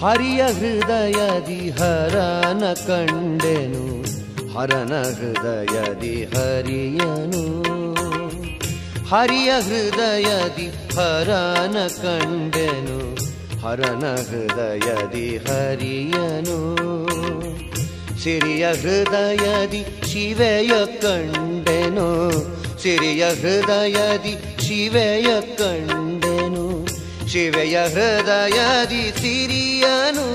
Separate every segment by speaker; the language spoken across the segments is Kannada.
Speaker 1: ಹರಿಯ ಹೃದಯದಿ ಹರನ ಕಂಡೆನು ಹರನ ಹೃದಯದಿ ಹರಿಯನು ಹರಿಯ ಹೃದಯದಿ ಹರನ ಕಂಡೆನು ಹರನ ಹೃದಯದಿ ಹರಿಯನು ಸಿರಿಯ ಹೃದಯದಿ ಶಿವೆಯ ಕಂಡೆನು ಸಿರಿಯ ಹೃದಯದಿ ಶಿವೆಯ ಕಂಡೆನು ಶಿವೆಯ ಹೃದಯದಿ ಸಿರಿಯನು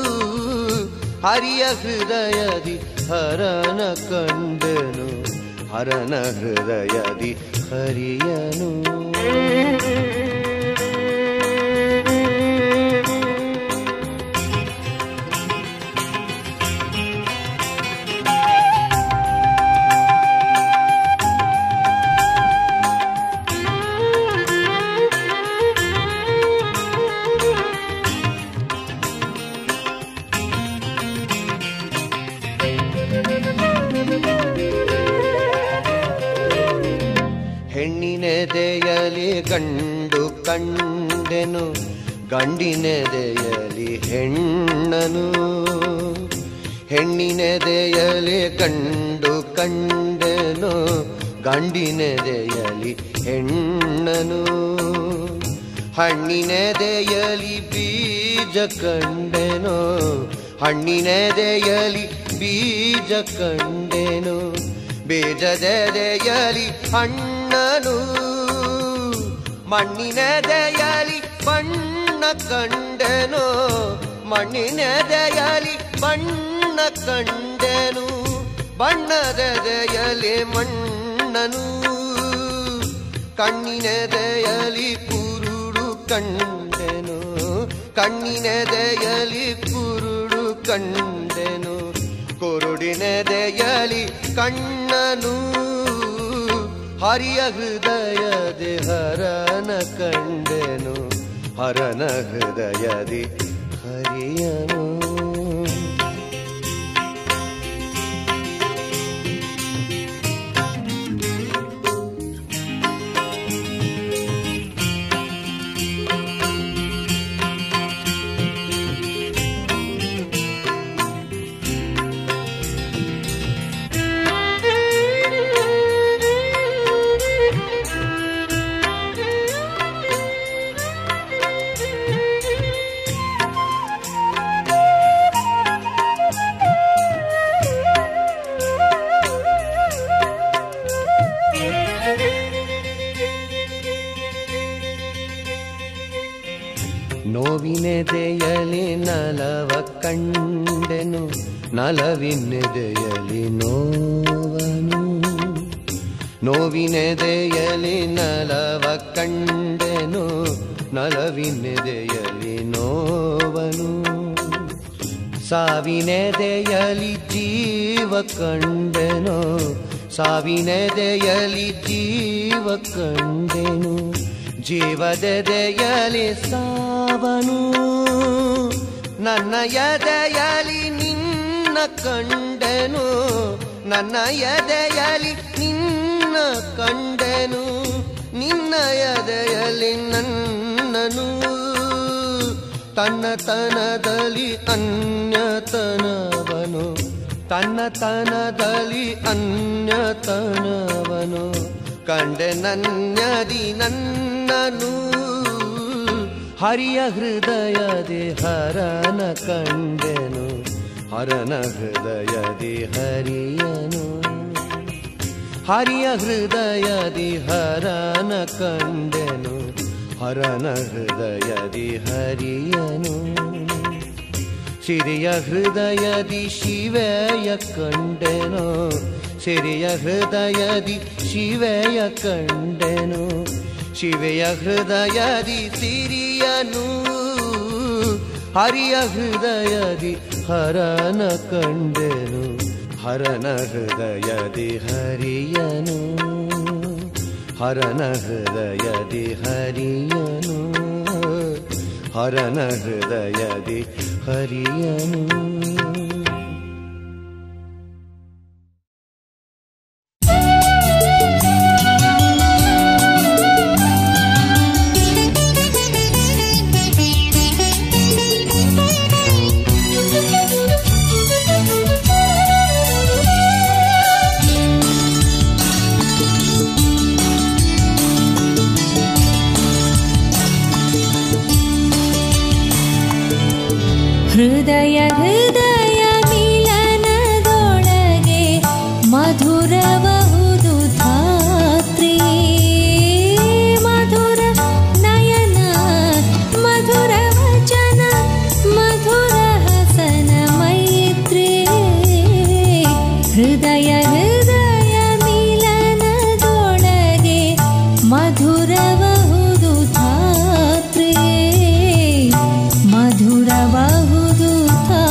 Speaker 1: ಹರಿಯ ಹೃದಯದಿ ಹರನ ಕಂಡೆನು ಹರನ ಹೃದಯದಿ ಹರಿಯನು ಹೆಣ್ಣಿನೆದೆಯಲಿ ಗಂಡು ಕಂಡೆನು ಗಂಡಿನೆದೆಯಲಿ ಹೆಣ್ಣನು ಹೆಣ್ಣಿನೆದೆಯಲಿ ಗಂಡು ಕಂಡೆನು ಗಂಡಿನೆದೆಯಲಿ ಹೆಣ್ಣನು ಹಣ್ಣಿನೆದೆಯಲಿ ಬೀಜ ಕಂಡೆನು ಹಣ್ಣಿನೆದೆಯಲಿ ಬೀಜ ಕಂಡೆನು ಬೀಜದೆದೆಯಲಿ ಹಣ್ಣನು ಮಣ್ಣಿನೆದೆಯಲಿ ಬಣ್ಣ ಕಂಡೆನು ಮಣ್ಣಿನೆದೆಯಲಿ ಬಣ್ಣ ಕಂಡೆನು ಬಣ್ಣದೆದೆಯಲಿ ಮಣ್ಣನು ಕಣ್ಣಿನೆದೆಯಲಿ ಕುರುಡು ಕಂಡೆನು ಕಣ್ಣಿನೆದೆಯಲಿ ಕುರುಡು ಕಂಡೆನು ಕುರುಡಿನೆದೆಯಲಿ ಕಣ್ಣನು ಹರಿಯ ಹೃದಯದಿ ಹರನ ಕಂಡೆನು ಹರನ ಹೃದಯದಿ ಹರಿಯನು ನೋವಿನೆದೆಯಲಿ ನಲವ ಕಂಡೆನು ನಲವಿನೆದೆಯಲಿ ನೋವನು ನೋವಿನೆದೆಯಲಿ ನಲವ ಕಂಡೆನು ನಲವಿನೆದೆಯಲಿ ನೋವನು ಸಾವಿನೆದೆಯಲಿ ಜೀವ ಕಂಡೆನು ಸಾವಿನೆದೆಯಲಿ ಜೀವ ಕಂಡೆನು ಜೀವದೆದೆಯಲಿ ಸಾವನು ನನ್ನ ಎದೆಯಲಿ ನಿನ್ನ ಕಂಡೆನು ನನ್ನ ಎದೆಯಲಿ ನಿನ್ನ ಕಂಡೆನು ನಿನ್ನ ಎದೆಯಲಿ ನನ್ನನು ತನ್ನ ತನದಲ್ಲಿ ಅನ್ಯತನವನು ತನ್ನ ತನದಲ್ಲಿ ಅನ್ಯತನವನು ಕಂಡೆ ನನ್ಯದಿ ನನ್ನನು ಹರಿಯ ಹೃದಯದಿ ಹರನ ಕಂಡೆನು ಹರನ ಹೃದಯದಿ ಹರಿಯನು ಹರಿಯ ಹೃದಯದಿ ಹರನ ಕಂಡೆನು ಹರನ ಹೃದಯದಿ ಹರಿಯನು ಸಿರಿಯ ಹೃದಯದಿ ಶಿವೆಯ ಕಂಡೆನು ಸಿರಿಯ ಹೃದಯದಿ ಶಿವೆಯ ಕಂಡೆನು ಶಿವೆಯ ಹೃದಯದಿ ಸಿರಿಯನು ಹರಿಯ ಹೃದಯದಿ ಹರನ ಕಂಡೆನು ಹರನ ಹೃದಯದಿ ಹರಿಯನು ಹರನ ಹೃದಯದಿ ಹರಿಯನು ಹರನ ಹೃದಯದಿ ಹರಿಯನು
Speaker 2: Thank you. ಹೃದಯ ಹೃದಯ ಮಿಲನದೊಳಗೆ ಮಧುರಬಹುದು ಧಾತ್ರಿ ಮಧುರ ನಯನ ಮಧುರ ವಚನ ಮಧುರ ಹಸನ ಮೈತ್ರಿ ಹೃದಯ ಹೃದಯ ಮಿಲನದೊಳಗೆ ಮಧುರಬಹುದು ಧಾತ್ರಿ ಮಧುರಬಹುದು ಧಾತ್ರಿ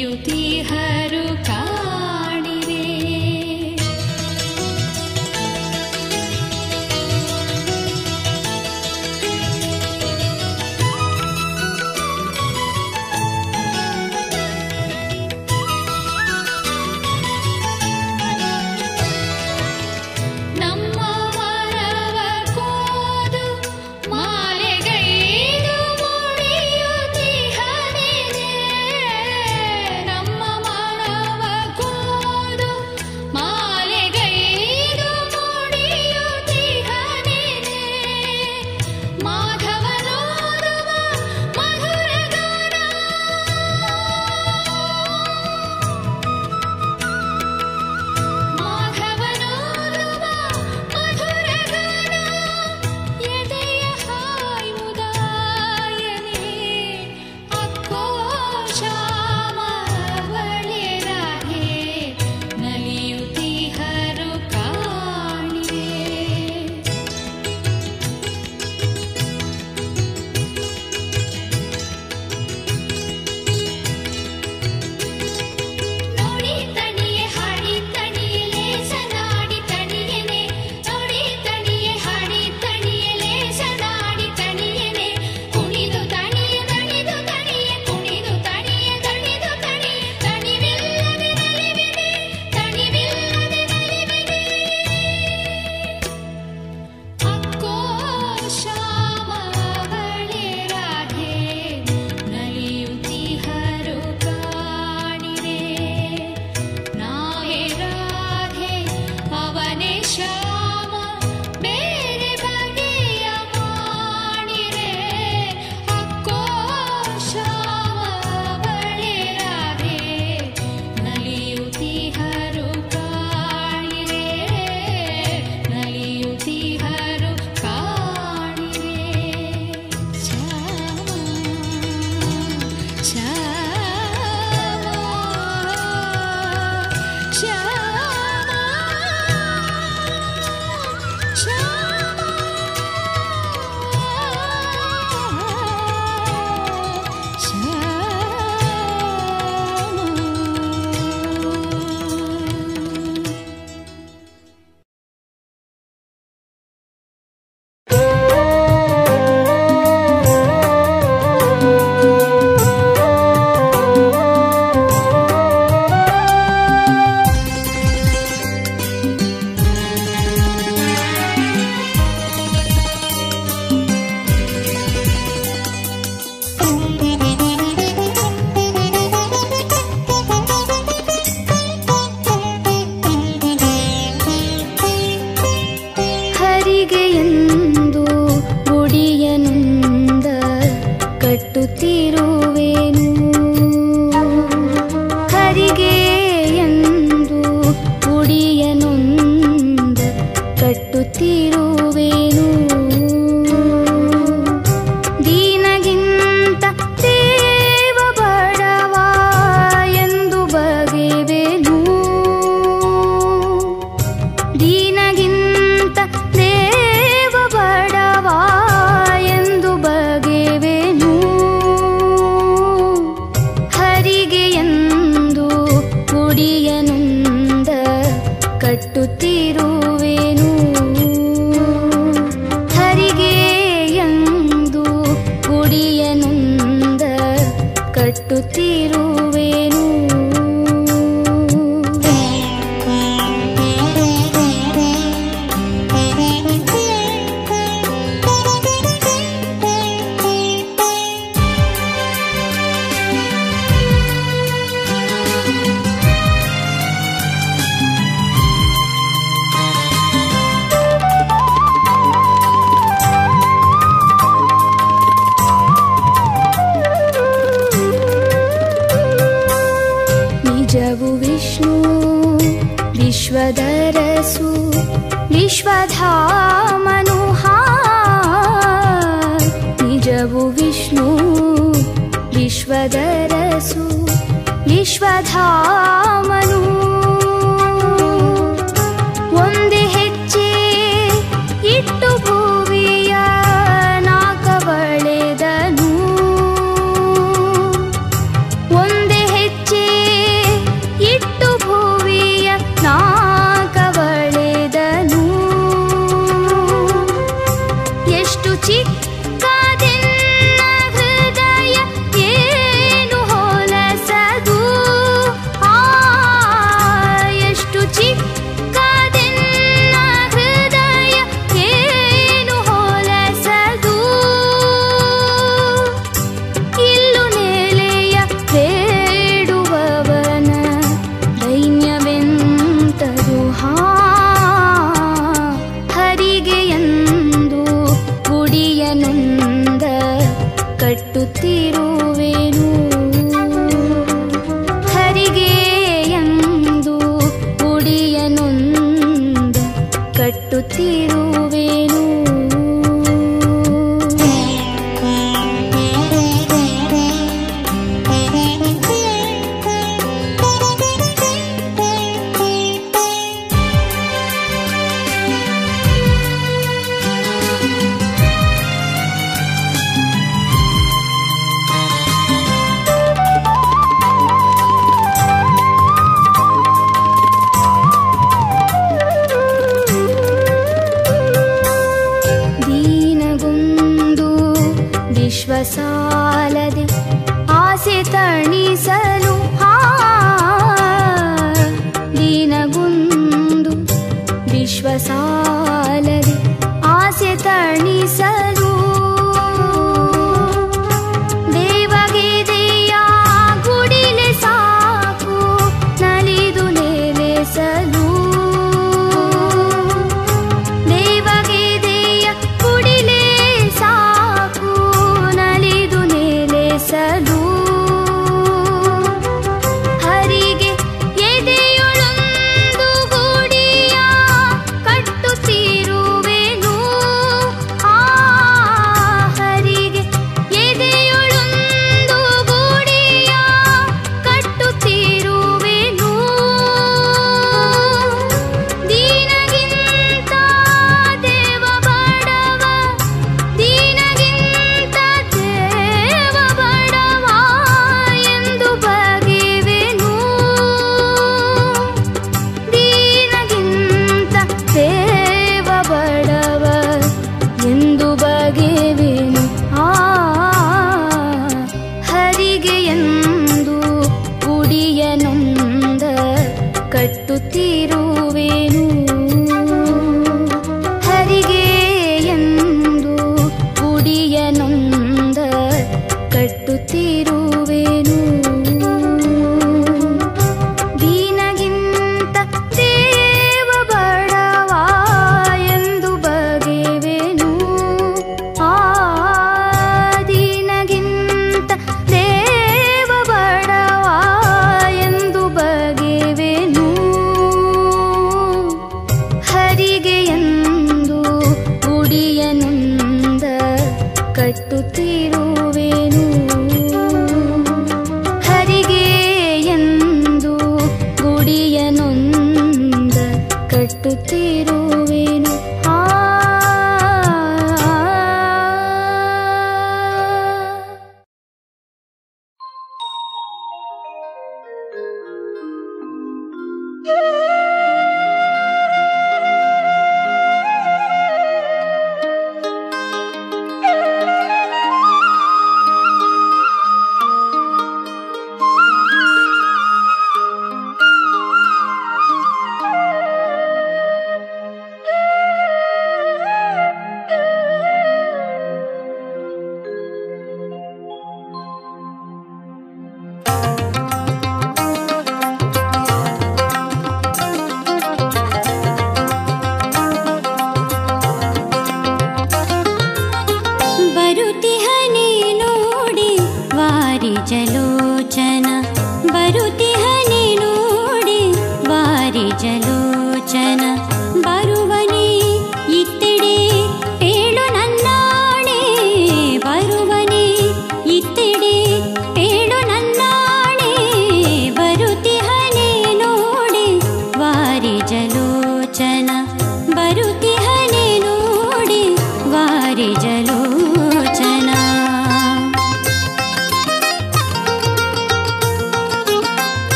Speaker 2: ನಲಿಯುತಿಹರು ಕಾಣಿರೆ ನಮ್ಮ ಮರವ ಕೋದು ಮಾಲೆಗೈದು ಮುಡಿಯುತ್ತಿಹನೆನೆ ನಮ್ಮ ಮರವ ಕೋದು ಮಾಲೆಗೈದು ಮುಡಿಯುತ್ತಿಹನೆನೆ ಮಾಧವನೋದುವ ಮಧುರಗಾನ ಮಾಧವನೋದುವ ಮಧುರಗಾನ ಎದೆಯ ಹಾಯುವುದಾಯನೆ ಅಕ್ಕೋ ಶ್ಯಾಮವಳೆ ರಾಧೆ ನಲಿಯುತಿಹರು ಕಾಣಿರೆ ನೋಡಿ ತಣಿಯೆ ಹಾಡಿ ತಣಿಯೆ ಲೇಸನಾಡಿ ತಣಿಯನೆ ನೋಡಿ ತಣಿಯೆ ಹಾಡಿ ತಣಿಯೆ ಲೇಸನಾಡಿ ತಣಿಯನೆ ಕುಣಿದು ತಣಿಯೆ ದಣಿದು ತಣಿಯೆ ಕುಣಿದು ತಣಿಯೆ ದಣಿದು ತಣಿಯೆ ತಣಿವಿಲ್ಲದೆ ನಲಿವಿದೆ ತಣಿವಿಲ್ಲದೆ ನಲಿವಿದೆ ಅಕ್ಕೋ ಶ್ಯಾಮವಳೆ ರಾಧೆ ನಲಿಯುತಿಹರು ಕಾಣಿರೆ ನಾವೇ ರಾಧೆ ಅವನೇ ಶ್ಯಾಮ ಬೇರೆ ಬಗೆಯ ಮಾಡಿರೆ ಅಕ್ಕೋ ಶ್ಯಾಮವಳೆ ರಾಧೆ ನಲಿಯುತಿಹರು ಕಾಣಿರೆ ನಲಿಯುತಿಹರು ಕಾಣಿರೆ ಶ್ಯಾಮ ಶ್ಯಾಮ ಶ್ಯಾಮ ಶ್ಯಾಮ ಹರಿಗೆ ಎಂದು ಗುಡಿಯನುಂದ ಕಟ್ಟುತ್ತಿರುವೆನು ಹರಿಗೆ ಎಂದು ಗುಡಿಯನುಂದ ಕಟ್ಟುತ್ತಿರುವೆನು ದೀನಗಿಂತ ದೇವ ಬಡವ ಎಂದು ಬಗೆವೆನು ದೀನಗಿಂತ ದೇವ ಬಡವ ಎಂದು ಬಗೆವೆನು ಹರಿಗೆ ಎಂದು ಕುಡಿಯನುಂದ ಕಟ್ಟುತ್ತಿರುವೆನು ಹರಿಗೆ ಎಂದು ಕುಡಿಯನುಂದ ಕಟ್ಟುತ್ತಿರುವೆನು ನಿಜವು ವಿಷ್ಣು ವಿಶ್ವದರಸು ವಿಶ್ವಧಾಮನು ನಿಜವು ವಿಷ್ಣು ವಿಶ್ವದರಸು ವಿಶ್ವಧಾಮನು ಒಂದೇ ಹೆಜ್ಜೆ ಇಟ್ಟು ಭುವಿಯ ನಾಕವಳೆದನು ಒಂದೇ ಹೆಜ್ಜೆ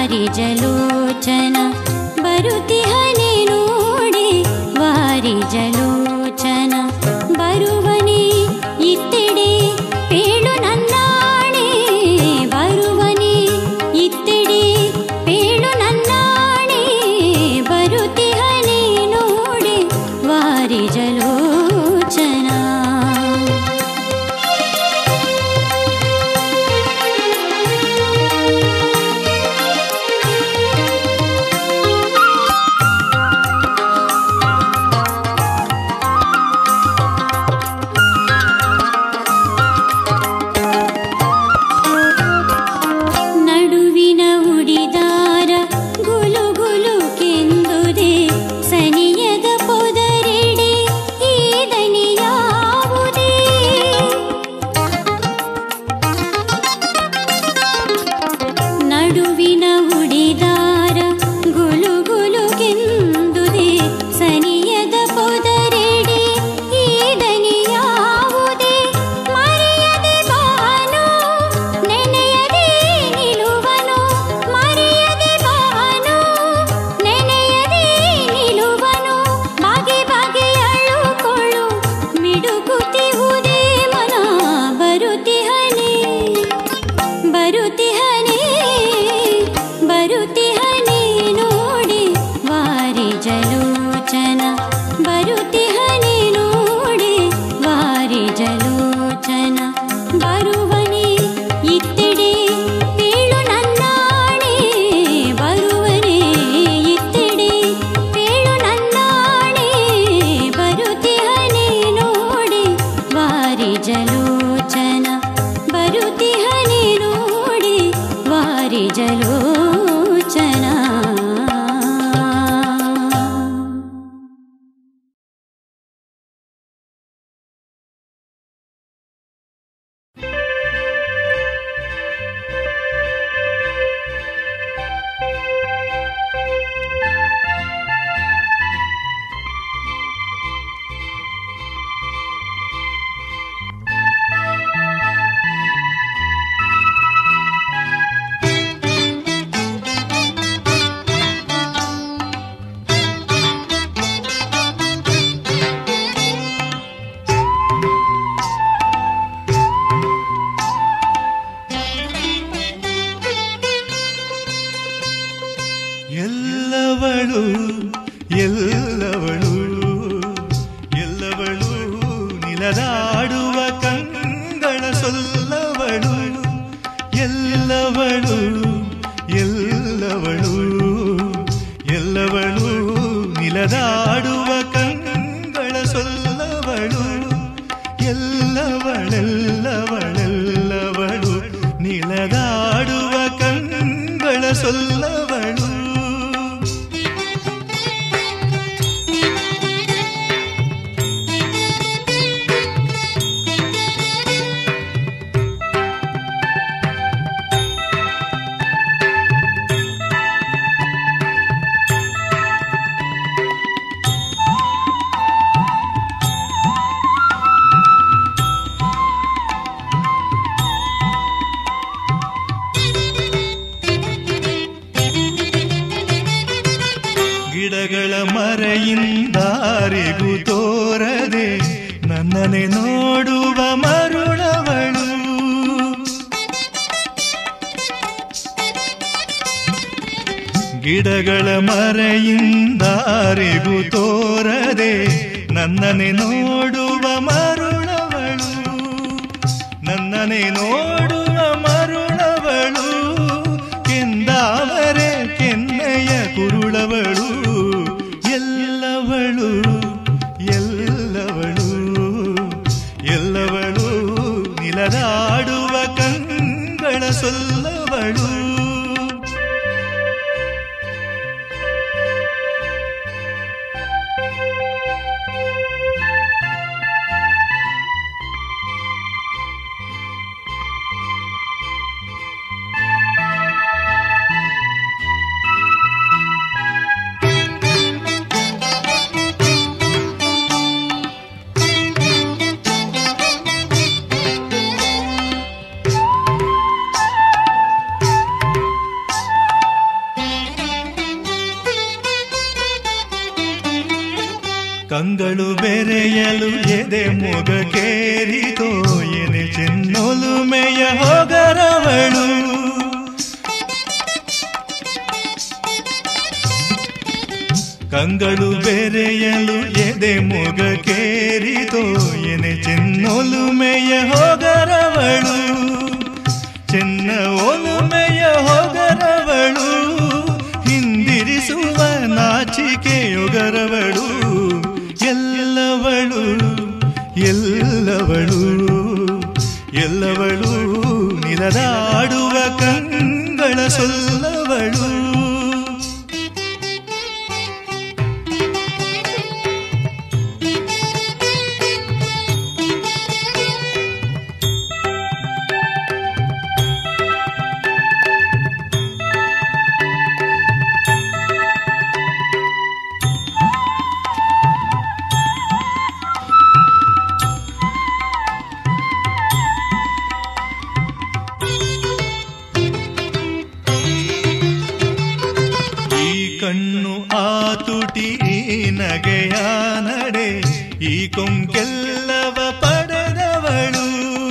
Speaker 3: ವಾರಿ ಜಲೋಚನ ಬರುತಿಹನೆ ನೋಡಿ ವಾರಿ ಜಲೋಚನ ಬರುವನೆ ಇತ್ತೆಡೆ ಪೇಳು ನನ್ನಾಣೆ ಬರುವನೆ ಇತ್ತೆಡೆ ಪೇಳು ನನ್ನಾಣೆ ಬರುತಿಹನೆ ನೋಡಿ ವಾರಿ ಜಲೋಚನ ನಡುವಿನ ಉಡಿದಾರ ಗುಲು ಗುಲು ಕೆಂದುದೆ ಸನಿಯದ ಪೊದರೆಡೆ ಈ ದನಿಯಾವುದೇ ನಡುವಿನ ಉಡಿದಾರ ಗುಲು ಗುಲು ಕೆಂದುದೆ ಸನಿಯದ ಪೊದರೆಡೆ ಈ ದನಿಯಾವುದೇ ಮರೆಯದೆ ಬಾನು ನೆನೆಯದೆ ನಿಲುವನು ಮರೆಯದೆ ಬಾನು ನೆನೆಯದೆ ನಿಲುವನು ಬಗೆ ಬಗೆಯಳುಕೊಳ್ಳು ಮಿಡುಕುತಿಹುದೇ ಮನ ಬರುತಿಹನೆ ಬರುತಿಹನೆ ಬರುತಿಹನೆ ನೋಡಿ ವಾರಿ ಜಲೋಚನ ಬರುತಿಹನೆ ನೋಡಿ ವಾರಿ ಜಲೋಚನ ಬರುವನೆ ಇತ್ತೆಡೆ ಪೇಳು ನನ್ನಾಣೆ ಬರುವನೆ ಇತ್ತೆಡೆ ಪೇಳು ನನ್ನಾಣೆ ಬರುತಿಹನೆ ನೋಡಿ ವಾರಿ ಜಲೋಚನ ಬರುತಿಹನೆ ನೋಡಿ ವಾರಿ ಜಲೋಚನ
Speaker 4: ಎಲ್ಲವಳು ಎಲ್ಲವಳು ಎಲ್ಲವಳು ನಿಲದಾಡುವ ಕಂಗಳ ಸೊಲ್ಲವಳು ಎಲ್ಲವಳು ಎಲ್ಲವಳು ಎಲ್ಲವಳು ನಿಲದಾಡುವ ಕಂಗಳ ಸೊಲ್ಲವಳು ಎಲ್ಲವಳೆಲ್ಲವಳೆಲ್ಲವಳು ನಿಲದಾಡುವ ಕಂಗಳ ಸೊಲ್ಲವಳು ಗಿಡಗಳ ಮರೆಯಿಂದಾರಿಗೂ ತೋರದೆ ನನ್ನನೆ ನೋಡುವ ಮರುಳವಳು ಗಿಡಗಳ ಮರೆಯಿಂದಾರಿಗೂ ತೋರದೆ ನನ್ನನೆ ನೋಡುವ ಮರುಳವಳು ನನ್ನನೆ ನೋಡುವ ಮರುಳವಳು ಕೆಂದಾವರೆ ಕೆನ್ನೆಯ ಕುರುಳವಳು ಎಲ್ಲವಳು ಎಲ್ಲವಳು ಎಲ್ಲವಳು ನಿಲದಾಡುವ ಕಂಗಳ ಸೊಲ್ಲವಳು ಕಂಗಳು ಬೆರೆಯಲು ಎದೆ ಮೊಗ ಕೇರಿತೋ ಎನೆ ಚೆನ್ನೊಲುಮೆಯ ಹೊಗರವಳು ಕಂಗಳು ಬೆರೆಯಲು ಎದೆ ಮೊಗ ಕೇರಿತೋ ಎನೆ ಚೆನ್ನೊಲುಮೆಯ ಹೊಗರವಳು ಚೆನ್ನ ಒಲುಮೆಯ ಹೊಗರವಳು ಹಿಂದಿರಿಸುವ ನಾಚಿಕೆಯೊಗರವಳು ಎಲ್ಲವಳು ಎಲ್ಲವಳು ಎಲ್ಲವಳು ನಿಲದಾಡುವ ಕಂಗಳ ಸೊಲ್ಲವಳು ಈ ಕಣ್ಣು ಆ ತುಟಿ ಈ ನಗೆಯ ನಡೆ ಈ ಕೊಂಕೆಲ್ಲವ ಪಡೆದವಳು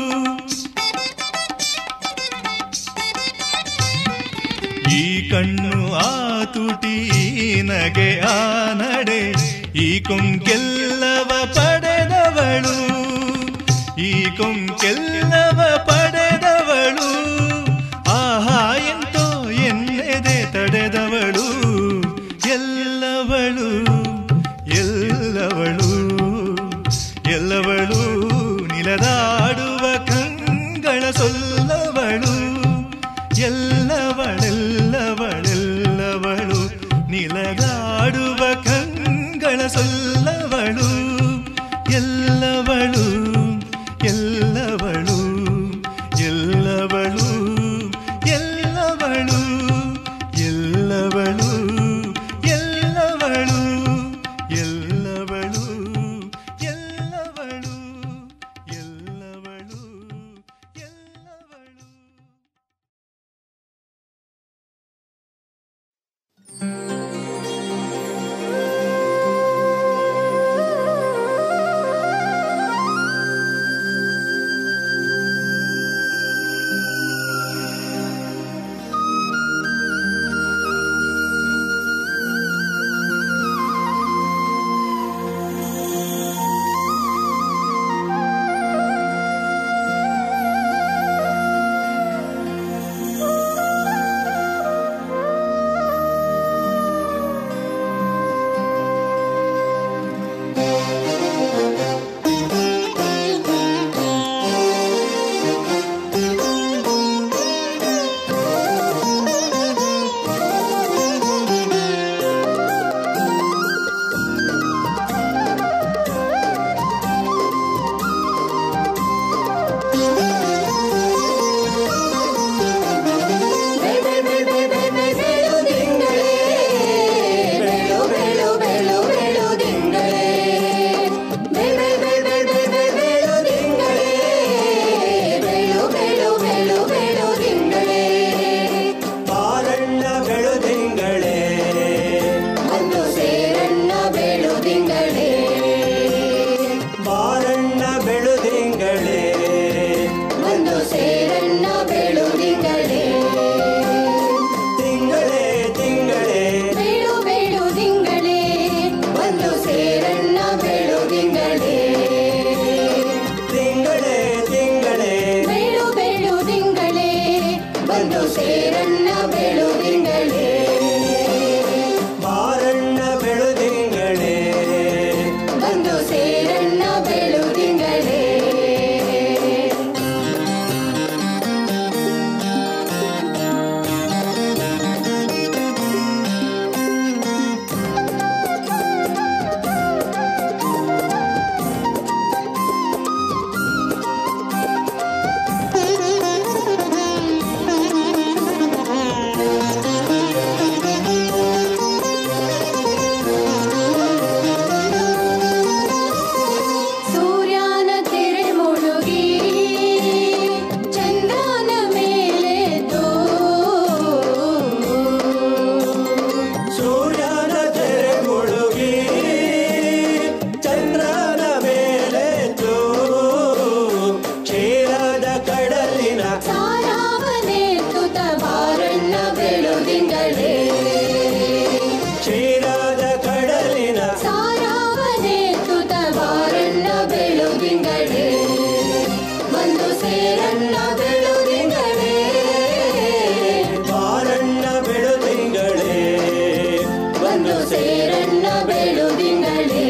Speaker 4: ಈ ಕಣ್ಣು ಆ ತುಟಿ ಈ ನಗೆಯ ನಡೆ ಈ ಕೊಂಕೆಲ್ಲವ ಪಡೆದವಳು ಈ ಕೊಂಕೆಲ್ಲವ ಪಡೆದವಳು ಆಹಾ ಎಂತೋ ಎನ್ನೆದೆ ತಡೆದವಳು ಎಲ್ಲವಳು ಎಲ್ಲವಳು ಎಲ್ಲವಳು ನಿಲದಾಡುವ ಕಂಗಳ ಸೊಲ್ಲವಳು ಎಲ್ಲವಳೆಲ್ಲವಳೆಲ್ಲವಳು ನಿಲದಾಡುವ ಕಂಗಳ ಸೊಲ್ಲವಳು ಎಲ್ಲವಳು ಎಲ್ಲವಳು ಎಲ್ಲವಳು ಎಲ್ಲವಳು ಎಲ್ಲವಳು ಎಲ್ಲವಳು ಎಲ್ಲವಳು ಎಲ್ಲವಳು ಎಲ್ಲವಳು ಎಲ್ಲವಳು
Speaker 2: ಿ
Speaker 3: ಸೇರಣ್ಣ ಬೆಳುದಿಂಗಳೇ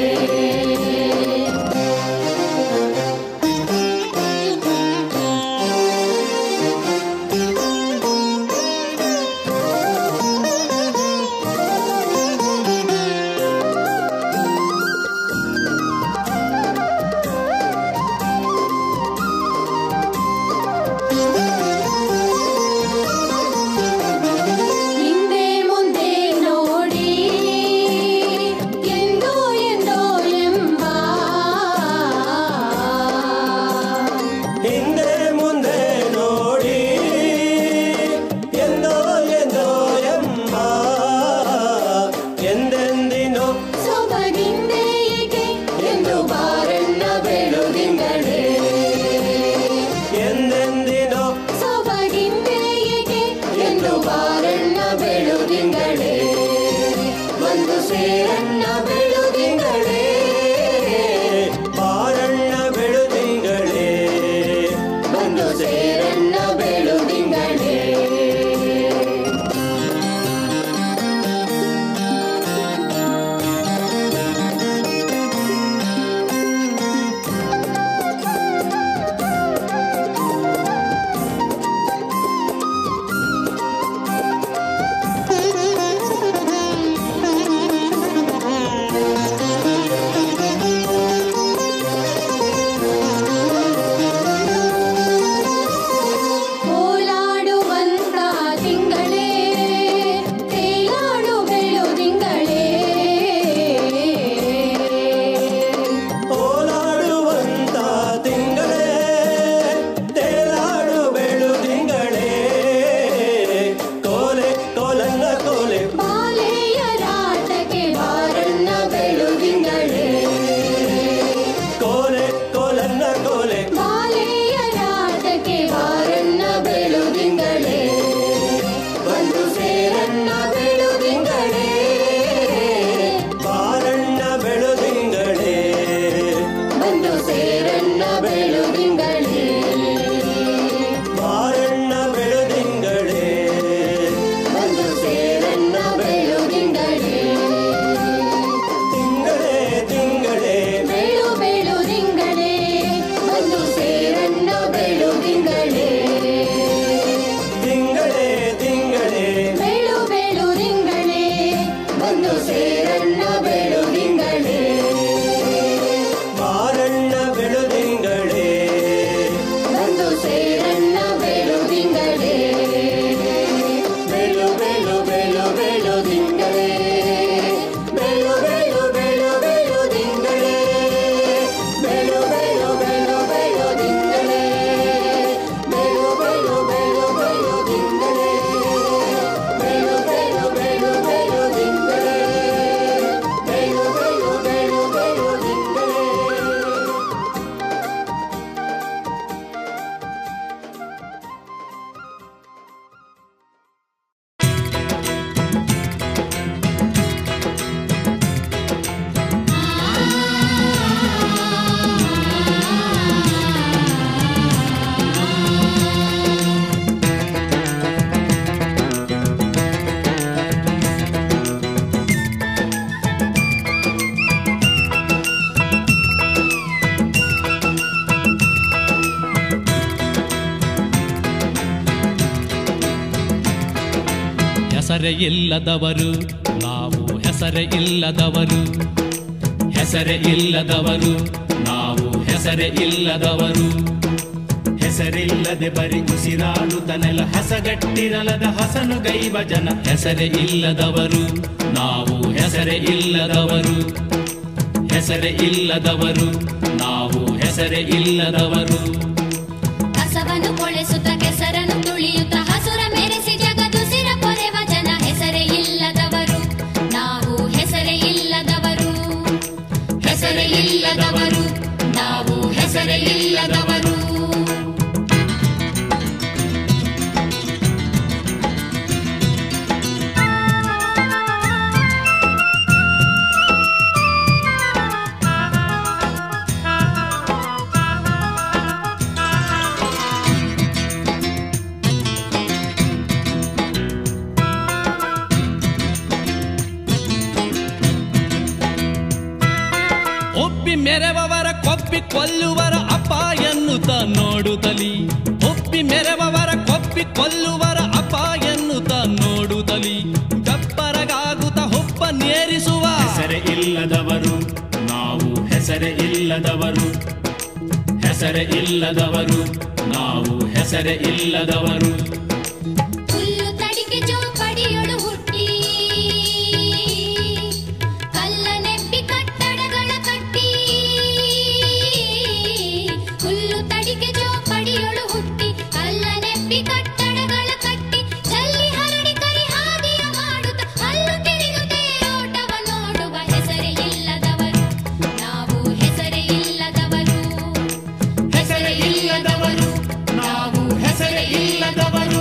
Speaker 3: ಹಿಂದೆ ಮುಂದೆ ನೋಡಿ ಎಂದೋ ಎಂದೋ ಎಂಬ
Speaker 5: ಹಿಂದೆ ಮುಂದೆ ನೋಡಿ ಎಂದೋ ಎಂದೋ ಎಂಬ ಎಂದೆಂದಿನೋ
Speaker 3: ಸೊಬಗಿಂದೆ ಏಕೆ ಎಂದು ಬಾರಣ್ಣ ಬೆಳುದಿಂಗಳೇ
Speaker 5: ಎಂದೆಂದಿನೋ
Speaker 3: ಸೊಬಗಿಂದೆ ಏಕೆ ಎಂದು ಬಾರಣ್ಣ ಬೆಳುದಿಂಗಳೇ ಒಂದು ಸೇರಣ್ಣ ಬೆಳುದಿಂಗಳೇ
Speaker 5: ಬಾರಣ್ಣ ಬೆಳುದಿಂಗಳೇ
Speaker 3: ಒಂದು ಸೇರಣ್ಣ ಬೆಳುದಿಂಗಳೇ ಓಲಾಡುವಂತ ತಿಂಗಳೇ ತೇಲಾಡು ಬೆಳುದಿಂಗಳೇ
Speaker 5: ಓಲಾಡುವಂತ ತಿಂಗಳೇ ತೇಲಾಡು ಬೆಳುದಿಂಗಳೇ ಕೋಲೆ ಕೋಲನ್ನ ಕೋಲೆ
Speaker 3: ಬಾಲೆಯ ರಾಟಕ್ಕೆ ಬಾರಣ್ಣ ಬೆಳುದಿಂಗಳೇ
Speaker 5: ಕೋಲೆ ಕೋಲನ್ನ ಕೋಲೆ
Speaker 3: ಬಾಲೆಯ ರಾಟಕ್ಕೆ ಬಾರಣ್ಣ ಬೆಳುದಿಂಗಳೇ ಒಂದು ಸೇರಣ್ಣ ಬೆಳುದಿಂಗಳೇ
Speaker 5: ಬಾರಣ್ಣ ಬೆಳುದಿಂಗಳೇ
Speaker 3: ಒಂದು ಸೇರಣ್ಣ ಬೆಳುದಿಂಗಳೇ
Speaker 5: ಬಾರಣ್ಣ ಬೆಳುದಿಂಗಳೇ
Speaker 3: ಒಂದು ಸೇರಣ್ಣ ಬೆಳುದಿಂಗಳೇ
Speaker 5: ತಿಂಗಳೇ ತಿಂಗಳೇ
Speaker 3: ಬೆಳು ಬೆಳುದಿಂಗಳೇ ಒಂದು ಸೇರಣ್ಣ ಬೆಳುದಿಂಗಳೇ
Speaker 5: ತಿಂಗಳೇ ತಿಂಗಳೇ
Speaker 3: ಬೆಳು ಬೆಳುದಿಂಗಳೇ ಒಂದು ಸೇರಣ್ಣ ಬೆಳುದಿಂಗಳೇ
Speaker 5: ಬಾರಣ್ಣ ಬೆಳುದಿಂಗಳೇ
Speaker 3: ಒಂದು ಸೇರಣ್ಣ ಬೆಳುದಿಂಗಳೇ ಬೆಳು ಬೆಳು ಬೆಳು ಬೆಳುದಿಂಗಳೇ ಬೆಳು ಬೆಳು ಬೆಳು ಬೆಳುದಿಂಗಳೇ ಬೆಳು ಬೆಳು ಬೆಳು ಬೆಳುದಿಂಗಳೇ ಬೆಳು ಬೆಳು ಬೆಳು ಬೆಳುದಿಂಗಳೇ ಬೆಳು ಬೆಳು ಬೆಳು ಬೆಳುದಿಂಗಳೇ ಬೆಳು ಬೆಳು ಬೆಳು ಬೆಳುದಿಂಗಳೇ
Speaker 6: ಹೆಸರೇ ಇಲ್ಲದವರು ನಾವು ಹೆಸರೇ ಇಲ್ಲದವರು ಹೆಸರೇ ಇಲ್ಲದವರು ನಾವು ಹೆಸರೇ ಇಲ್ಲದವರು ಹೆಸರಿಲ್ಲದೆ ಬರಿ ಉಸಿರಾಡುತ್ತನೆಲ ಹಸಗಟ್ಟಿರಲದ ಹಸನು ಗೈವ ಜನ ಹೆಸರೇ ಇಲ್ಲದವರು ನಾವು ಹೆಸರೇ ಇಲ್ಲದವರು ಹೆಸರೇ ಇಲ್ಲದವರು ನಾವು ಹೆಸರೇ ಇಲ್ಲದವರು
Speaker 7: ಕಸವನ್ನು ಕೊಳೆಸುತ್ತ ಕೆಸರನ್ನು ತುಳಿಯುತ್ತ ಹಸುರ ಮೆರೆಸಿ ಜಗದುಸಿರ ಪೊರೆವ ಜನ ಹೆಸರೇ ಇಲ್ಲದವರು ನಾವು ಹೆಸರೇ ಇಲ್ಲದವರು ಹೆಸರೇ ಇಲ್ಲದವರು ನಾವು ಹೆಸರೇ ಇಲ್ಲದವರು
Speaker 6: ಒಪ್ಪಿ ಮೆರೆವವರ ಕೊಪ್ಪಿ ಕೊಲ್ಲುವರ ಅಪ್ಪ ಎನ್ನುತ್ತ ನೋಡುತ್ತಲಿ ಒಪ್ಪಿ ಮೆರೆವವರ ಕೊಪ್ಪಿ ಕೊಲ್ಲುವರ ಅಪ್ಪ ಎನ್ನುತ್ತ ನೋಡುತ್ತಲಿ ಬೆಪ್ಪರಗಾಗುತ್ತ ಹೊಪ್ಪ ನೇರಿಸುವ
Speaker 8: ಹೆಸರೇ ಇಲ್ಲದವರು ನಾವು ಹೆಸರೇ ಇಲ್ಲದವರು ಹೆಸರೇ ಇಲ್ಲದವರು ನಾವು ಹೆಸರೇ ಇಲ್ಲದವರು
Speaker 7: ಹುಲ್ಲು ತಡಿಕೆ ಚೌಪಡಿಯೊಳು ಹುಟ್ಟಿ ಕಲ್ಲ ನೆಬ್ಬಿ ಕಟ್ಟಡಗಳ ಕಟ್ಟಿ ಹುಲ್ಲು ತಡಿಕೆ ಚೌಪಡಿಯೊಳು ಹುಟ್ಟಿ ಕಲ್ಲ ನೆಬ್ಬಿ ಕಟ್ಟಡಗಳ ಕಟ್ಟಿ ಜಲ್ಲಿ ಹರಡಿ ಕರಿ ಹಾದಿಯ ಮಾಡುತ್ತ ಹಲ್ಲು ಕಿರಿದು ತೇರೋಟವ ನೋಡುವ ಹೆಸರೇ ಇಲ್ಲದವರು ನಾವು ಹೆಸರೇ ಇಲ್ಲದವರು ಹೆಸರೇ ಇಲ್ಲದವರು ನಾವು ಹೆಸರೇ ಇಲ್ಲದವರು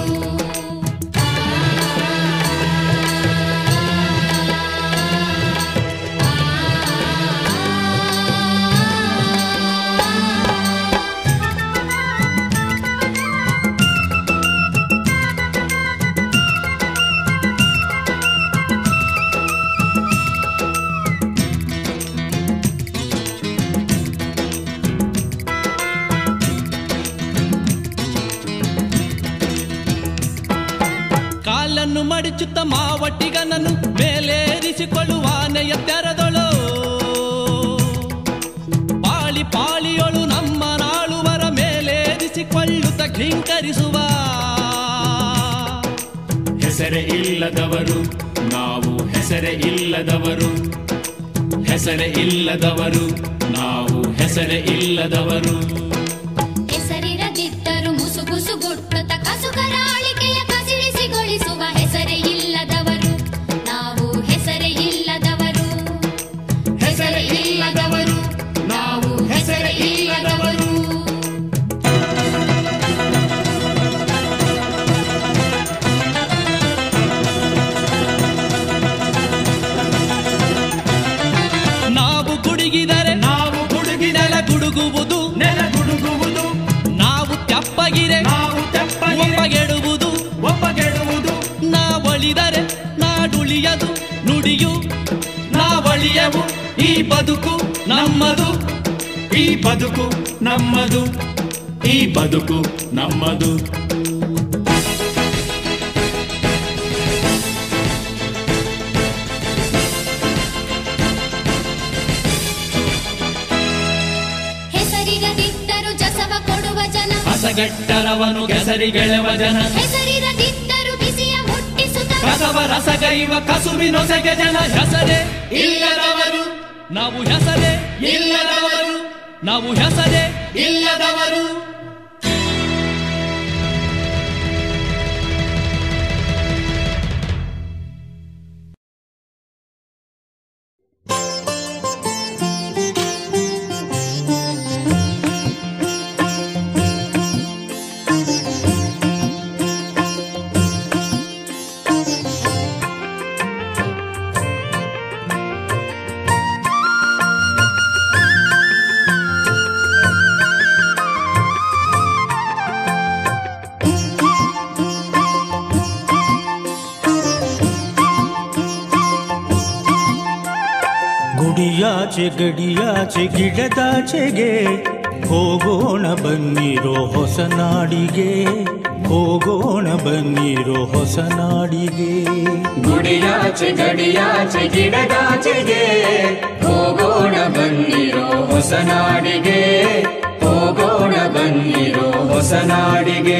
Speaker 6: ಕಾಲನ್ನು ಮಡಿಚುತ್ತ ಮಾವಟ್ಟಿಗನನ್ನು ಮೇಲೇರಿಸಿಕೊಳ್ಳುವಾನೆಯ ತೆರದೊಳು ಪಾಳಿ ಪಾಳಿಯೊಳು ನಮ್ಮ ನಾಳುವರ ಮೇಲೇರಿಸಿಕೊಳ್ಳುತ್ತ ಘಿಂಕರಿಸುವ
Speaker 8: ಹೆಸರೇ ಇಲ್ಲದವರು ನಾವು ಹೆಸರೇ ಇಲ್ಲದವರು ಹೆಸರೇ ಇಲ್ಲದವರು ನಾವು ಹೆಸರೇ ಇಲ್ಲದವರು
Speaker 7: ಹೆಸರಿರದಿದ್ದರು ಮುಸುಗುಸು ಗುಟ್ಟುತ್ತ ಕಸುಕರಾಳಿಕೆಯ ಕಸಿರಿಸಿಗೊಳಿಸುವ ಹೆಸರೇ ಇಲ್ಲದವರು ನಾವು ಹೆಸರೇ ಇಲ್ಲದವರು ಹೆಸರೇ ಇಲ್ಲದವರು ನಾವು ಹೆಸರೇ ಇಲ್ಲದವರು
Speaker 6: ನಾವು ಗುಡುಗಿದರೆ
Speaker 8: ನಾವು ಗುಡುಗಿದರೆ
Speaker 6: ನೆಲ ಗುಡುಗುವುದು
Speaker 8: ನೆಲ ಗುಡುಗುವುದು
Speaker 6: ನಾವು ತೆಪ್ಪಗಿರೆ
Speaker 8: ನಾವು ತೆಪ್ಪಗಿರೆ
Speaker 6: ಒಪ್ಪಗೆಡುವುದು
Speaker 8: ಒಪ್ಪಗೆಡುವುದು
Speaker 6: ನಾವಳಿದರೆ ನಾಡುಳಿಯದು ನುಡಿಯು ನಾವಳಿಯವು ಈ ಬದುಕು ನಮ್ಮದು
Speaker 8: ಈ ಬದುಕು ನಮ್ಮದು ಈ ಬದುಕು ನಮ್ಮದು
Speaker 7: ಹೆಸರಿರದಿದ್ದರು ಜಸವ ಕೊಡುವ ಜನ
Speaker 6: ಹಸಗೆಟ್ಟರವನು ಕೆಸರಿಗೆಳೆವ ಜನ
Speaker 7: ಹೆಸರಿರದಿದ್ದರು ಬಿಸಿಯ ಮುಟ್ಟಿಸುತ್ತ
Speaker 6: ಕಸವ ರಸಗೈವ ಕಸುವಿನೊಸಗೆ ಜನ ಹೆಸರೇ ಇಲ್ಲದವರು ನಾವು ಹೆಸರೇ ಇಲ್ಲದವರು ನಾವು ಹೆಸರೇ ಇಲ್ಲದವರು
Speaker 9: ಗುಡಿಯಾಚೆ ಗಡಿಯಾಚೆ ಗಿಡದಾಚೆಗೆ ಹೋಗೋಣ ಬನ್ನಿರೋ ಹೊಸ ನಾಡಿಗೆ ಹೋಗೋಣ ಬನ್ನಿರೋ ಹೊಸ ನಾಡಿಗೆ
Speaker 3: ಗುಡಿಯಾಚೆ ಗಡಿಯಾಚೆ ಗಿಡದಾಚೆಗೆ ಹೋಗೋಣ ಬನ್ನಿರೋ ಹೊಸ ನಾಡಿಗೆ ಹೋಗೋಣ ಬನ್ನಿರೋ ಹೊಸ ನಾಡಿಗೆ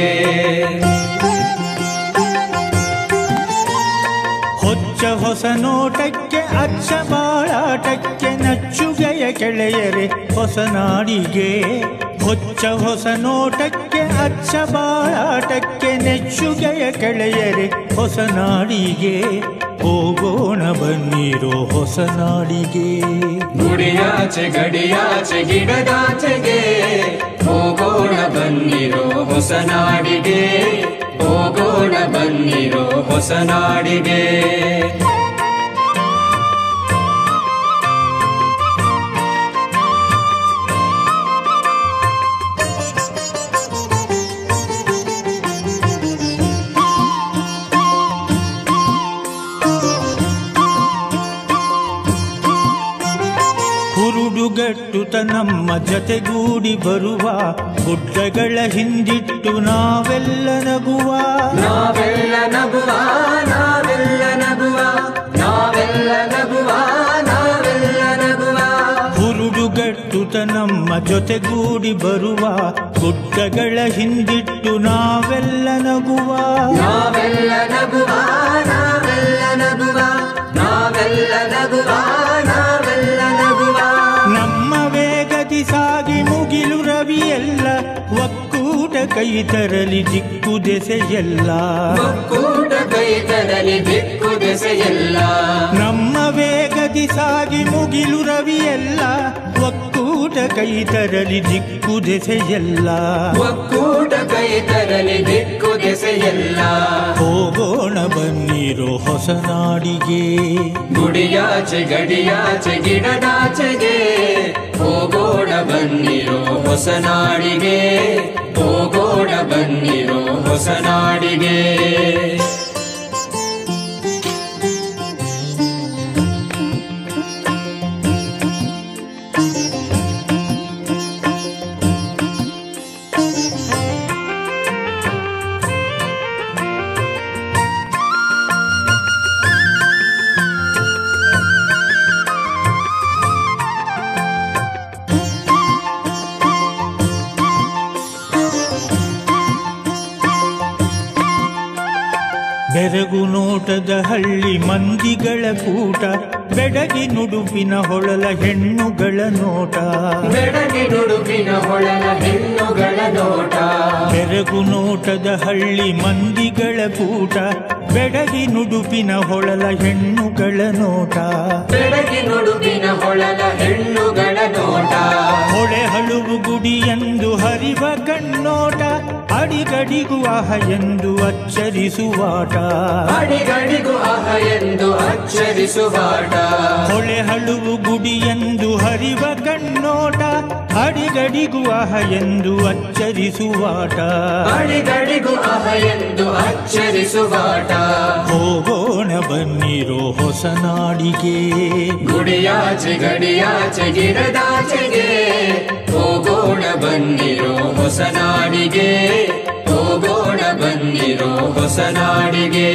Speaker 9: ಹೊಚ್ಚ ಹೊಸ ನೋಟಕ್ಕೆ ಅಚ್ಚ ಬಾಳಾಟಕ್ಕೆ ನಚ್ಚುಗೆಯ ಕೆಳೆಯರೆ ಹೊಸ ನಾಡಿಗೆ ಹೊಚ್ಚ ಹೊಸ ನೋಟಕ್ಕೆ ಅಚ್ಚ ಬಾಳಾಟಕ್ಕೆ ನೆಚ್ಚುಗೆಯ ಕೆಳೆಯರೆ ಹೊಸ ನಾಡಿಗೆ ಹೋಗೋಣ ಬನ್ನಿರೋ ಹೊಸ ನಾಡಿಗೆ
Speaker 3: ಗುಡಿಯಾಚೆ ಗಡಿಯಾಚೆ ಗಿಡದಾಚೆಗೆ ಹೋಗೋಣ ಬನ್ನಿರೋ ಹೊಸ ನಾಡಿಗೆ ಹೋಗೋಣ ಬನ್ನಿರೋ ಹೊಸ ನಾಡಿಗೆ
Speaker 9: ಕುರುಡು ಹುರುಡುಗಟ್ಟುತ ನಮ್ಮ ಜತೆಗೂಡಿ ಬರುವ ಗುಡ್ಡಗಳ ಹಿಂದಿಟ್ಟು ನಾವೆಲ್ಲ ನಗುವ
Speaker 3: ನಾವೆಲ್ಲ ನಗುವ ನಾವೆಲ್ಲ ನಗುವ ನಾವೆಲ್ಲ ನಗುವ ನಾವೆಲ್ಲ ನಗುವ
Speaker 9: ಹುರುಡುಗಟ್ಟುತ ನಮ್ಮ ಜೊತೆಗೂಡಿ ಬರುವ ಗುಡ್ಡಗಳ ಹಿಂದಿಟ್ಟು ನಾವೆಲ್ಲ ನಗುವ
Speaker 3: ನಾವೆಲ್ಲ ನಗುವ ನಾವೆಲ್ಲ ನಗುವ ನಾವೆಲ್ಲ ನಗುವ ನಾವೆಲ್ಲ ನಗುವ
Speaker 9: ನಮ್ಮ ವೇಗದಿ ಸಾಗಿ ಮುಗಿಲು ರವಿಯೆಲ್ಲ ಒಕ್ಕೂಟ ಕೈ ತರಲಿ ದಿಕ್ಕು ದೆಸೆಯಲ್ಲ
Speaker 3: ಒಕ್ಕೂಟ ಕೈ ತರಲಿ ದಿಕ್ಕು ದೆಸೆಯಲ್ಲ
Speaker 9: ನಮ್ಮ ವೇಗದಿ ಸಾಗಿ ಮುಗಿಲು ರವಿಯಲ್ಲ ಒಕ್ಕೂಟ ಕೈ ತರಲಿ ದಿಕ್ಕು ದೆಸೆಯಲ್ಲ
Speaker 3: ಒಕ್ಕೂಟ ಕೈ ತರಲಿ ದಿಕ್ಕು ದೆಸೆಯಲ್ಲ
Speaker 9: ಹೋಗೋಣ ಬನ್ನಿರೋ ಹೊಸ ನಾಡಿಗೆ
Speaker 3: ಗುಡಿಯಾಚೆ ಗಡಿಯಾಚೆ ಗಿಡದಾಚೆಗೆ ಹೋಗೋಣ ಬನ್ನಿರೋ ಹೊಸ ನಾಡಿಗೆ ಹೋಗೋಣ ಬನ್ನಿರೋ ಹೊಸ ನಾಡಿಗೆ
Speaker 9: ಬೆರಗು ನೋಟದ ಹಳ್ಳಿ ಮಂದಿಗಳ ಕೂಟ ಬೆಡಗಿ ನುಡುಪಿನ ಹೊಳಲ ಹೆಣ್ಣುಗಳ ನೋಟ
Speaker 3: ಬೆಡಗಿ ನುಡುಪಿನ ಹೊಳಲ ಹೆಣ್ಣುಗಳ ನೋಟ
Speaker 9: ಬೆರಗು ನೋಟದ ಹಳ್ಳಿ ಮಂದಿಗಳ ಕೂಟ ಬೆಡಗಿ ನುಡುಪಿನ ಹೊಳಲ ಹೆಣ್ಣುಗಳ ನೋಟ
Speaker 3: ಬೆಡಗಿ ನುಡುಪಿನ ಹೊಳಲ ಹೆಣ್ಣುಗಳ ನೋಟ
Speaker 9: ಹೊಳೆ ಹಳುವು ಗುಡಿ ಎಂದು ಹರಿವ ಕಣ್ಣೋಟ ಅಡಿಗಡಿಗೂ ಆಹ ಎಂದು ಅಚ್ಚರಿಸುವಾಟ
Speaker 3: ಅಡಿಗಡಿಗೂ ಅಹ ಎಂದು ಅಚ್ಚರಿಸುವಾಟ
Speaker 9: ಹೊಳೆ ಹಳುವು ಗುಡಿ ಎಂದು ಹರಿವ ಕಣ್ಣೋಟ ಅಡಿಗಡಿಗೂ ಆಹ ಎಂದು ಅಚ್ಚರಿಸುವಾಟ
Speaker 3: ಅಡಿಗಡಿಗೂ ಅಹ ಎಂದು ಅಚ್ಚರಿಸುವಾಟ
Speaker 9: ಹೋಗೋಣ ಬನ್ನಿರೋ ಹೊಸ ನಾಡಿಗೆ
Speaker 3: ಗುಡಿಯಾಚೆ ಗಡಿಯಾಚೆ ಗಿಡದಾಚೆಗೆ ಹೋಗೋಣ ಬನ್ನಿರೋ ಹೊಸ ನಾಡಿಗೆ ಹೋಗೋಣ ಬನ್ನಿರೋ ಹೊಸ ನಾಡಿಗೆ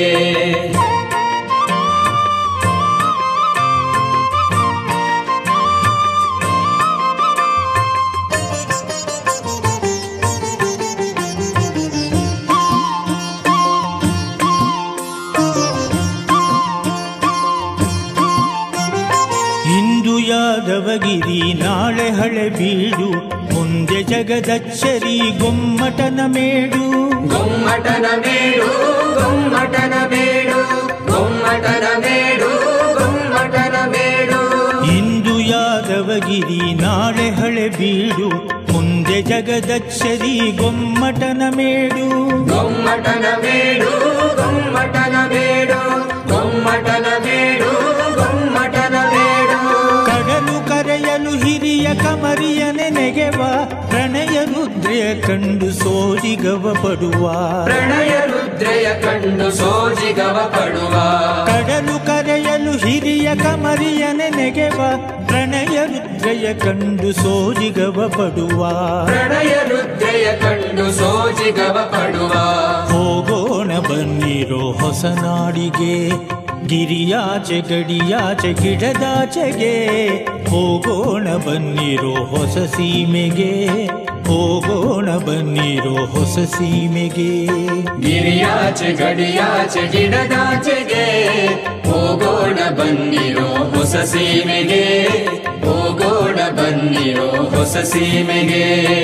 Speaker 9: ಇಂದು ಯಾದವಗಿರಿ ನಾಳೆ ಹಳೆ ಬೀಡು ಮುಂದೆ ಜಗದಚ್ಚರಿ ಗೊಮ್ಮಟನ ಮೇಡು
Speaker 3: ಗೊಮ್ಮಟನ ಮೇಡು ಗೊಮ್ಮಟನ ಮೇಡು ಗೊಮ್ಮಟನ ಮೇಡು ಗೊಮ್ಮಟನ ಮೇಡು
Speaker 9: ಇಂದು ಯಾದವಗಿರಿ ನಾಳೆ ಹಳೆ ಬೀಡು ಮುಂದೆ ಜಗದಚ್ಚರಿ ಗೊಮ್ಮಟನ ಮೇಡು
Speaker 3: ಗೊಮ್ಮಟನ ಮೇಡು ಗೊಮ್ಮಟನ ಮೇಡು ಗೊಮ್ಮಟನ ಮೇಡು ಗೊಮ್ಮಟನ ಮೇಡು
Speaker 9: ಕಡಲು ಕರೆಯಲು ಹಿರಿಯ ಕಮರಿಯ ನೆನೆಗೆವ ಪ್ರಣಯ ರುದ್ರೆಯ ಕಂಡು ಸೋಜಿಗವ ಪಡುವ
Speaker 3: ಪ್ರಣಯ ರುದ್ರೆಯ ಕಂಡು ಸೋಜಿಗವ ಪಡುವ
Speaker 9: ಕಡಲು ಕರೆಯಲು ಹಿರಿಯ ಕಮರಿಯ ನೆನೆಗೆವ ಪ್ರಣಯ ರುದ್ರೆಯ ಕಂಡು ಸೋಜಿಗವ ಪಡುವ
Speaker 3: ಪ್ರಣಯ ರುದ್ರೆಯ ಕಂಡು ಸೋಜಿಗವ ಪಡುವ
Speaker 9: ಹೋಗೋಣ ಬನ್ನಿರೋ ಹೊಸ ನಾಡಿಗೆ ಗಿರಿಯಾಚೆ ಗಡಿಯಾಚೆ ಗಿಡದಾಚೆಗೆ ಹೋಗೋಣ ಬನ್ನಿರೋ ಹೊಸ ಸೀಮೆಗೆ ಹೋಗೋಣ ಬನ್ನಿರೋ ಹೊಸ ಸೀಮೆಗೆ
Speaker 3: ಗಿರಿಯಾಚೆ ಗಡಿಯಾಚೆ ಗಿಡದಾಚೆಗೆ ಹೋಗೋಣ ಬನ್ನಿರೋ ಹೊಸ ಸೀಮೆಗೆ ಹೋಗೋಣ ಬನ್ನಿರೋ ಹೊಸ ಸೀಮೆಗೆ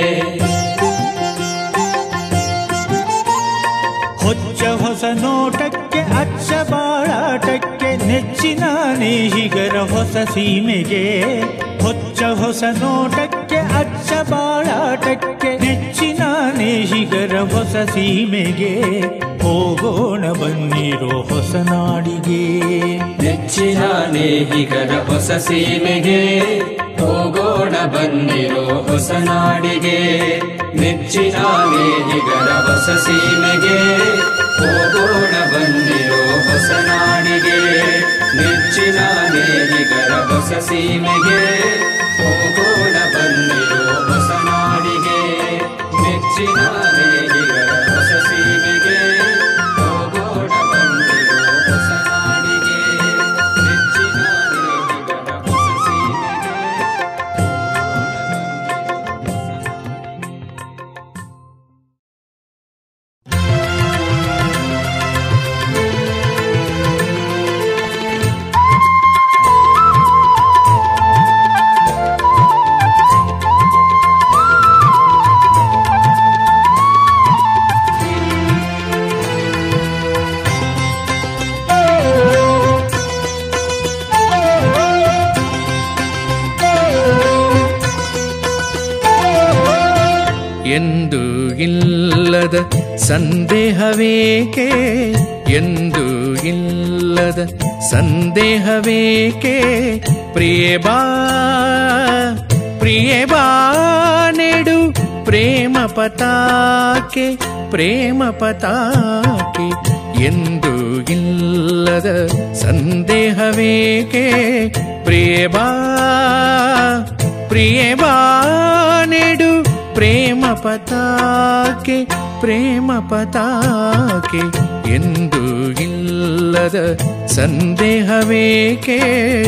Speaker 9: ಹೊಚ್ಚ ಹೊಸ ನೋಟಕ್ಕೆ ಅಚ್ಚ ಬಾಳಾಟಕ್ಕೆ ನೆಚ್ಚಿನ ನೇಹಿಗರ ಹೊಸ ಸೀಮೆಗೆ ಹೊಚ್ಚ ಹೊಸ ನೋಟಕ್ಕೆ ಅಚ್ಚ ಬಾಳಾಟಕ್ಕೆ ನೆಚ್ಚಿನ ನೇಹಿಗರ ಹೊಸ ಸೀಮೆಗೆ ಹೋಗೋಣ ಬನ್ನಿರೋ ಹೊಸ ನಾಡಿಗೆ
Speaker 3: ನೆಚ್ಚಿನ ನೇಹಿಗರ ಹೊಸ ಸೀಮೆಗೆ ಹೋಗೋಣ ಬನ್ನಿರೋ ಹೊಸ ನಾಡಿಗೆ ನೆಚ್ಚಿನ ನೇಹಿಗರ ಹೊಸ ಸೀಮೆಗೆ ಹೋಗೋಣ ಬನ್ನಿರೋ ಹೊಸ ನಾಡಿಗೆ ನೆಚ್ಚಿನ ನೇಹಿಗರ ಹೊಸ ಸೀಮೆಗೆ ಹೋಗೋಣ ಬನ್ನಿರೋ ಹೊಸ ನಾಡಿಗೆ ನೆಚ್ಚಿನ ನೇಹಿಗರ ಹೊಸ ಸೀಮೆಗೆ ಹೋಗೋಣ ಬನ್ನಿರೋ ಹೊಸ ನಾಡಿಗೆ ನೆಚ್ಚಿನ ನೇಹಿಗರ ಹೊಸ ಸೀಮೆಗೆ ಹೋಗೋಣ ಬನ್ನಿರೋ ಹೊಸ ನಾಡಿಗೆ
Speaker 10: ಎಂದು ಇಲ್ಲದ ಸಂದೇಹವೇಕೆ ಎಂದು ಇಲ್ಲದ ಸಂದೇಹವೇಕೆ ಪ್ರಿಯೇ ಬಾ ಪ್ರಿಯೇ ಬಾ ನೆಡು ಪ್ರೇಮ ಪತಾಕೆ ಪ್ರೇಮ ಪತಾಕೆ ಎಂದು ಇಲ್ಲದ ಸಂದೇಹವೇಕೆ ಪ್ರಿಯೇ ಬಾ ಪ್ರಿಯೇ ಬಾ ನೆಡು ಪ್ರೇಮ ಪತಾಕೆ ಪ್ರೇಮ ಪತಾಕೆ ಎಂದು ಇಲ್ಲದ ಸಂದೇಹವೇಕೆ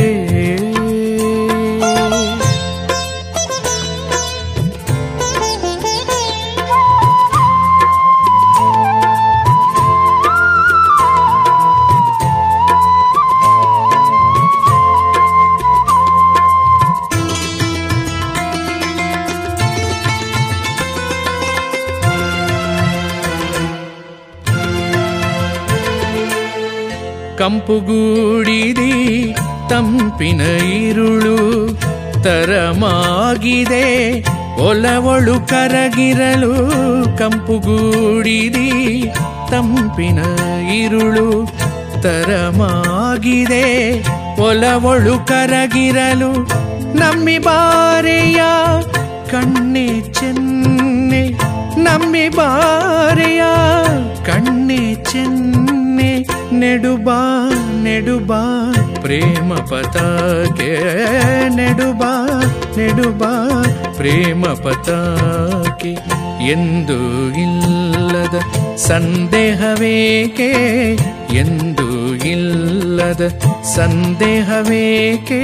Speaker 10: ಕಂಪುಗೂಡಿದಿ ತಂಪಿನ ಇರುಳು ತರಮಾಗಿದೆ ಒಲವಳು ಕರಗಿರಲು ಕಂಪುಗೂಡಿದಿ ತಂಪಿನ ಇರುಳು ತರಮಾಗಿದೆ ಒಲವಳು ಕರಗಿರಲು ನಮ್ಮಿ ಬಾರೆಯ ಕಣ್ಣೆ ಚೆನ್ನೆ ನಮ್ಮಿ ಬಾರೆಯ ಕಣ್ಣೆ ಚೆನ್ನೆ ನೆಡುಬಾ ನೆಡುಬಾ ಪ್ರೇಮ ಪತಾಕೆ ನೆಡುಬಾ ನೆಡುಬಾ ಪ್ರೇಮ ಪತಾಕೆ ಎಂದು ಇಲ್ಲದ ಸಂದೇಹವೇಕೆ ಎಂದು ಇಲ್ಲದ ಸಂದೇಹವೇಕೆ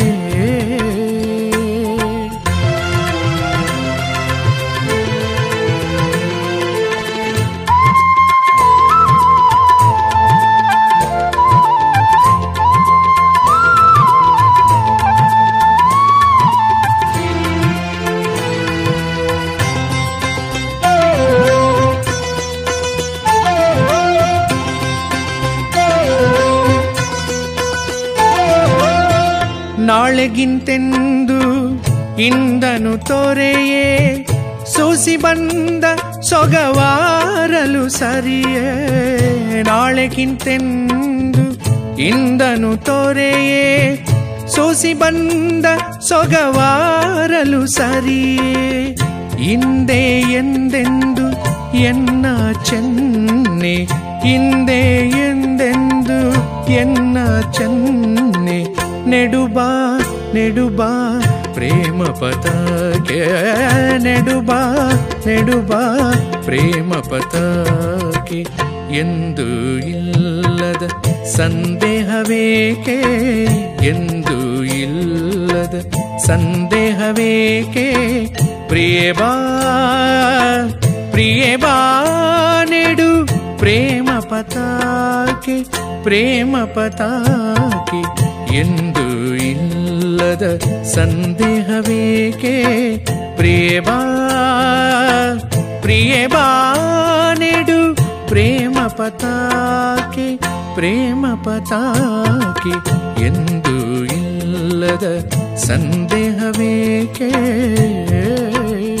Speaker 10: ನಾಳೆಗಿಂತೆಂದು ಇಂದನು ತೊರೆಯೇ ಸೂಸಿ ಬಂದ ಸೊಗವಾರಲು ಸರಿಯೇ ನಾಳೆಗಿಂತೆಂದು ಇಂದನು ತೊರೆಯೇ ಸೋಸಿ ಬಂದ ಸೊಗವಾರಲು ಸರಿಯೇ ಹಿಂದೆ ಎಂದೆಂದು ಎನ್ನ ಚೆನ್ನೆ ಹಿಂದೆ ಎಂದೆಂದು ಎನ್ನ ಚೆನ್ನೆ ನೆಡುಬಾ ನೆಡುಬಾ ಪ್ರೇಮ ಪತಾಕೆ ನೆಡುಬಾ ನೆಡುಬಾ ಪ್ರೇಮ ಪತಾಕೆ ಎಂದು ಇಲ್ಲದ ಸಂದೇಹವೇಕೆ ಎಂದು ಇಲ್ಲದ ಸಂದೇಹವೇಕೆ ಪ್ರಿಯಬಾ ಪ್ರಿಯಬಾ ನೆಡು ಪ್ರೇಮ ಪತಾಕೆ ಪ್ರೇಮ ಪತಾಕೆ ಎಂದು ಇಲ್ಲದ ಸಂದೇಹವೇಕೆ ಪ್ರಿಯಬಾ ಪ್ರಿಯಬಾ ನೆಡು ಪ್ರೇಮ ಪತಾಕೆ ಪ್ರೇಮ ಪತಾಕೆ ಎಂದು ಇಲ್ಲದ ಸಂದೇಹವೇಕೆ